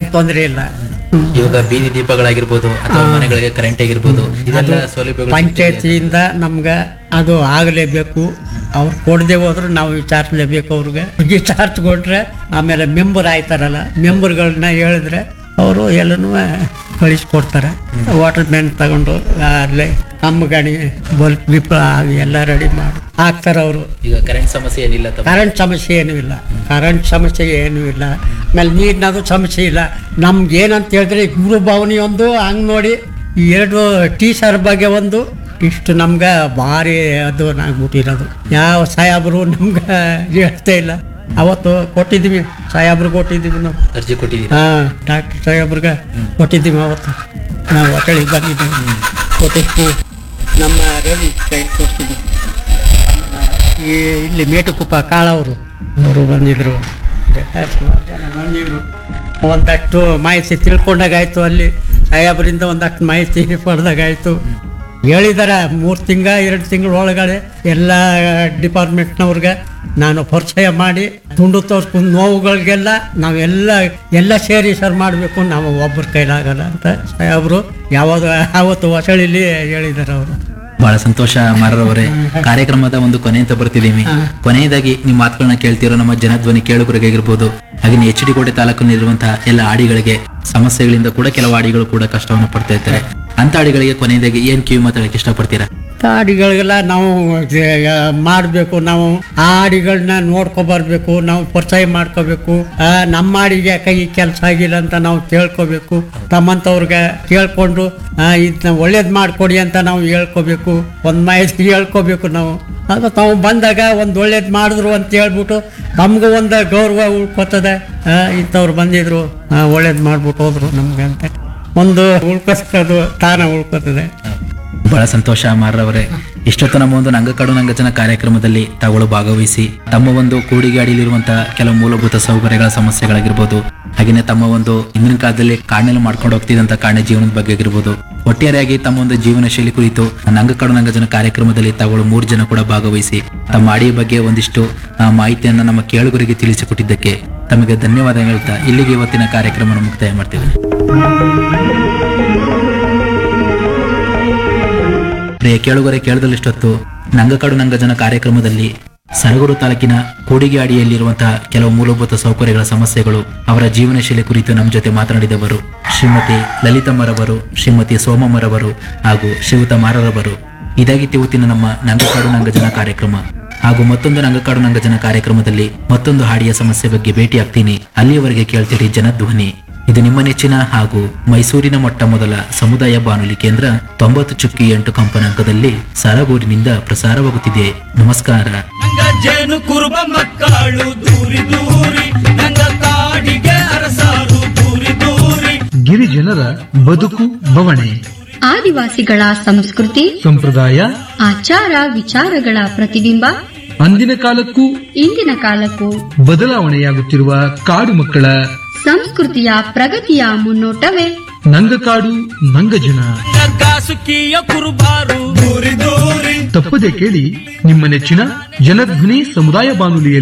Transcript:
ತೊಂದರೆ ಇಲ್ಲ ಹ್ಮ್. ಇವಾಗ ಬೀದಿ ದೀಪಗಳಾಗಿರ್ಬೋದು ಅಥವಾ ಮನೆಗಳಿಗೆ ಕರೆಂಟ್ ಆಗಿರ್ಬೋದು ಇದೆಲ್ಲ ಸೌಲಭ್ಯಗಳು ಪಂಚಾಯತಿಯಿಂದ ನಮ್ಗೆ ಅದು ಆಗಲೇಬೇಕು ಅವ್ರು ಕೊಡದೆ ಹೋದ್ರೆ ನಾವು ವಿಚಾರಿಸಲೇಬೇಕು ಅವ್ರಿಗೆ ವಿಚಾರಿಸ್ಕೊಂಡ್ರೆ ಆಮೇಲೆ ಮೆಂಬರ್ ಆಯ್ತಾರಲ್ಲ ಮೆಂಬರ್ಗಳನ್ನ ಹೇಳಿದ್ರೆ ಅವರು ಎಲ್ಲನೂ ಕಳಿಸ್ಕೊಡ್ತಾರೆ ವಾಟರ್ ಮ್ಯಾನ್ ತಗೊಂಡು ಅಲ್ಲೇ ನಮ್ಮ ಗಾಡಿ ಬಲ್ಪ್ ಗಿಪ್ ಎಲ್ಲ ರೆಡಿ ಮಾಡಿ ಹಾಕ್ತಾರೆ ಅವರು ಈಗ ಕರೆಂಟ್ ಸಮಸ್ಯೆ ಏನಿಲ್ಲ ತಮ್ಮ ಕರೆಂಟ್ ಸಮಸ್ಯೆ ಏನೂ ಇಲ್ಲ ಕರೆಂಟ್ ಸಮಸ್ಯೆ ಏನೂ ಇಲ್ಲ ಆಮೇಲೆ ನೀರಿನದು ಸಮಸ್ಯೆ ಇಲ್ಲ ನಮ್ಗೆ ಏನಂತ ಹೇಳಿದ್ರೆ ಗುರು ಭವನಿ ಒಂದು ಹಂಗೆ ನೋಡಿ ಈ ಎರಡು ಟೀ ಸರ್ ಬಗ್ಗೆ ಒಂದು ಇಷ್ಟು ನಮ್ಗೆ ಭಾರಿ ಅದು ಆಗ್ಬಿಟ್ಟಿರೋದು ಯಾವ ಸಾಯಾಬ್ರು ನಮ್ಗೆ ಹೇಳ್ತಾ ಇಲ್ಲ ಅವತ್ತು ಕೊಟ್ಟಿದ್ದೀವಿ ಸಾಯಾಬ್ರು ಕೊಟ್ಟಿದ್ದೀವಿ ನಾವು ಅರ್ಜಿ ಕೊಟ್ಟಿದ್ದೀರಾ ಹಾಂ ಡಾಕ್ಟರ್ ಸಾಹೇಬ್ರಿಗೆ ಕೊಟ್ಟಿದ್ದೀವಿ ಅವತ್ತು ನಾವು ಹೊಟ್ಟೆಗೆ ಬಂದಿದ್ದೀವಿ ಕೊಟ್ಟಿದ್ದು ನಮ್ಮ ರವಿ ಕೈ ತೋರಿಸಿದ್ವಿ ಈ ಇಲ್ಲಿ ಮೇಟುಕುಪ್ಪ ಕಾಳವರು ಅವರು ಬಂದಿದ್ರು ಸುಮಾರು ಜನ ಬಂದಿದ್ರು ಒಂದಷ್ಟು ಮಾಹಿತಿ ತಿಳ್ಕೊಂಡಾಗಾಯ್ತು ಅಲ್ಲಿ ಸಾಹೇಬರಿಂದ ಒಂದಷ್ಟು ಮಾಹಿತಿ ಪಡೆದಾಗಾಯ್ತು ಹೇಳಿದಾರೆ ಮೂರು ತಿಂಗ ಎರಡು ತಿಂಗಳ ಒಳಗಡೆ ಎಲ್ಲ ಡಿಪಾರ್ಟ್ಮೆಂಟ್ನವ್ರಿಗೆ ನಾನು ಪರಿಚಯ ಮಾಡಿ ತುಂಡು ತೋರಿಸ್ಕೊಂಡು ನೋವುಗಳಿಗೆಲ್ಲ ನಾವೆಲ್ಲ ಎಲ್ಲ ಸೇರಿ ಸರ್ ಮಾಡಬೇಕು ನಾವು ಒಬ್ಬರ ಕೈಲಾಗಲ್ಲ ಅಂತ ಸಾಹೇಬರು ಯಾವಾಗ ಆವತ್ತು ಹೊಸಳಿಲಿ ಹೇಳಿದ್ದಾರೆ ಅವರು ಬಹಳ ಸಂತೋಷ ಮಾರರವರೇ ಕಾರ್ಯಕ್ರಮದ ಒಂದು ಕೊನೆ ಅಂತ ಬರ್ತಿದ್ದೀವಿ ಕೊನೆಯದಾಗಿ ನಿಮ್ಮ ಮಾತುಗಳನ್ನ ಕೇಳ್ತಿರೋ ನಮ್ಮ ಜನಧ್ವನಿ ಕೇಳುಗರಿಗಾಗಿರ್ಬೋದು ಹಾಗೆ ಎಚ್ ಡಿ ಕೋಟೆ ತಾಲೂಕಿನಲ್ಲಿರುವಂತಹ ಎಲ್ಲ ಆಡಿಗಳಿಗೆ ಸಮಸ್ಯೆಗಳಿಂದ ಕೂಡ ಕೆಲವು ಆಡಿಗಳು ಕೂಡ ಕಷ್ಟವನ್ನು ಪಡ್ತಾ ಇರ್ತಾರೆ ಅಂತ ಆಡಿಗಳಿಗೆ ಕೊನೆಯದಾಗಿ ಏನ್ ಕಿವಿ ಮಾತಾಡಕ್ಕೆ ಇಷ್ಟಪಡ್ತೀರಾ ಹಾಡಿಗಳಿಗೆಲ್ಲ ನಾವು ಮಾಡಬೇಕು ನಾವು ಆ ಹಾಡಿಗಳನ್ನ ನೋಡ್ಕೊಬರ್ಬೇಕು ನಾವು ಪರಿಚಯ ಮಾಡ್ಕೋಬೇಕು ಆ, ನಮ್ಮ ಹಾಡಿಗೆ ಕೈ ಕೆಲಸ ಆಗಿಲ್ಲ ಅಂತ ನಾವು ಕೇಳ್ಕೋಬೇಕು ತಮ್ಮಂತವ್ರಿಗೆ ಕೇಳ್ಕೊಂಡು ಇದನ್ನ ಒಳ್ಳೇದು ಮಾಡ್ಕೊಡಿ ಅಂತ ನಾವು ಹೇಳ್ಕೋಬೇಕು ಒಂದು ಮಾಹಿತಿ ಹೇಳ್ಕೋಬೇಕು ನಾವು ಅದು ತಾವು ಬಂದಾಗ ಒಂದು ಒಳ್ಳೇದು ಮಾಡಿದ್ರು ಅಂತ ಹೇಳ್ಬಿಟ್ಟು ನಮಗೂ ಒಂದು ಗೌರವ ಉಳ್ಕೋತದೆ ಆ, ಇಂಥವ್ರು ಬಂದಿದ್ರು ಒಳ್ಳೇದು ಮಾಡ್ಬಿಟ್ಟು ಹೋದ್ರು ನಮ್ಗೆ ಅಂತ ಒಂದು ಉಳ್ಕೋದು ತಾನ ಉಳ್ಕೋತದೆ ಬಹಳ ಸಂತೋಷ ಮಾರರವರೇ ಇಷ್ಟೊತ್ತು ನಮ್ಮ ಒಂದು ನಂಗಕಾಡು ನಂಗಜನ ಕಾರ್ಯಕ್ರಮದಲ್ಲಿ ತಾವುಗಳು ಭಾಗವಹಿಸಿ ತಮ್ಮ ಒಂದು ಕೂಡಿಗಾಡಿಲಿರುವಂತಹ ಕೆಲವು ಮೂಲಭೂತ ಸೌಕರ್ಯಗಳ ಸಮಸ್ಯೆಗಳಾಗಿರ್ಬೋದು ಹಾಗೆಯೇ ತಮ್ಮ ಒಂದು ಇಂದಿನ ಕಾಲದಲ್ಲಿ ಕಾಡಿನಲ್ಲಿ ಮಾಡ್ಕೊಂಡು ಹೋಗ್ತಿದ್ದಂತ ಕಾಡಿನ ಜೀವನದ ಬಗ್ಗೆ ಆಗಿರ್ಬೋದು ಒಟ್ಟಾರೆಯಾಗಿ ತಮ್ಮ ಒಂದು ಜೀವನ ಶೈಲಿ ಕುರಿತು ನಂಗಕಾಡು ನಂಗಜನ ಕಾರ್ಯಕ್ರಮದಲ್ಲಿ ತಾವುಗಳು ಮೂರು ಜನ ಕೂಡ ಭಾಗವಹಿಸಿ ತಮ್ಮ ಅಡಿಯ ಬಗ್ಗೆ ಒಂದಿಷ್ಟು ಆ, ಮಾಹಿತಿಯನ್ನ ನಮ್ಮ ಕೇಳುಗರಿಗೆ ತಿಳಿಸಿಕೊಟ್ಟಿದ್ದಕ್ಕೆ ತಮಗೆ ಧನ್ಯವಾದ ಹೇಳ್ತಾ ಇಲ್ಲಿಗೆ ಇವತ್ತಿನ ಕಾರ್ಯಕ್ರಮವನ್ನು ಮುಕ್ತಾಯ ಮಾಡ್ತೇವೆ ಪ್ರಿಯ ಕೇಳುಗರೆ ಕೇಳದಲ್ಲಿಷ್ಟೊತ್ತು ನಂಗಕಾಡು ನಂಗಜನ ಕಾರ್ಯಕ್ರಮದಲ್ಲಿ ಸರಗೂರು ತಾಲೂಕಿನ ಕೂಡಿಗೆಯಾಡಿಯಲ್ಲಿರುವಂತಹ ಕೆಲವು ಮೂಲಭೂತ ಸೌಕರ್ಯಗಳ ಸಮಸ್ಯೆಗಳು ಅವರ ಜೀವನ ಶೈಲಿ ಕುರಿತು ನಮ್ಮ ಜೊತೆ ಮಾತನಾಡಿದವರು ಶ್ರೀಮತಿ ಲಲಿತಮ್ಮರವರು ಶ್ರೀಮತಿ ಸೋಮಮ್ಮರವರು ಹಾಗೂ ಶಿವತ ಮಾರರವರು ಇದಾಗಿತ್ತು ಇವತ್ತಿನ ನಮ್ಮ ನಂಗಕಾಡು ನಂಗಜನ ಕಾರ್ಯಕ್ರಮ ಹಾಗೂ ಮತ್ತೊಂದು ನಂಗಕಾಡು ನಂಗಜನ ಕಾರ್ಯಕ್ರಮದಲ್ಲಿ ಮತ್ತೊಂದು ಹಾಡಿಯ ಸಮಸ್ಯೆ ಬಗ್ಗೆ ಭೇಟಿ ಆಗ್ತೀನಿ ಅಲ್ಲಿಯವರೆಗೆ ಕೇಳ್ತೀರಿ ಜನಧ್ವನಿ ಇದು ನಿಮ್ಮ ನೆಚ್ಚಿನ ಹಾಗೂ ಮೈಸೂರಿನ ಮೊಟ್ಟ ಮೊದಲ ಸಮುದಾಯ ಬಾನುಲಿ ಕೇಂದ್ರ ತೊಂಬತ್ತು ಚುಕ್ಕಿ ಎಂಟು ಕಂಪನಾಂಕದಲ್ಲಿ ಸರಗೂರಿನಿಂದ ಪ್ರಸಾರವಾಗುತ್ತಿದೆ ನಮಸ್ಕಾರ ನಂಗ ಜೇನು ಕುರುಬ ಮಕ್ಕಳು ದೂರಿ ದೂರಿ ನಂಗ ಕಾಡಿಗೆ ಅರಸಾರು ದೂರಿ ದೂರಿ ಗಿರಿಜನರ ಬದುಕು ಬವಣೆ ಆದಿವಾಸಿಗಳ ಸಂಸ್ಕೃತಿ ಸಂಪ್ರದಾಯ ಆಚಾರ ವಿಚಾರಗಳ ಪ್ರತಿಬಿಂಬ ಅಂದಿನ ಕಾಲಕ್ಕೂ ಇಂದಿನ ಕಾಲಕ್ಕೂ ಬದಲಾವಣೆಯಾಗುತ್ತಿರುವ ಕಾಡು ಮಕ್ಕಳ ಸಂಸ್ಕೃತಿಯ ಪ್ರಗತಿಯ ಮುನ್ನೋಟವೇ ನಂಗಕಾಡು ನಂಗಜನ ನಂಗ ಸುಖಿಯ ಕುರುಬಾರು ದೂರಿ ದೂರಿ ತಪ್ಪದೆ ಕೇಳಿ ನಿಮ್ಮ ನೆಚ್ಚಿನ ಜನಧ್ವನಿ ಸಮುದಾಯ ಬಾನುಲಿಯಲ್ಲಿ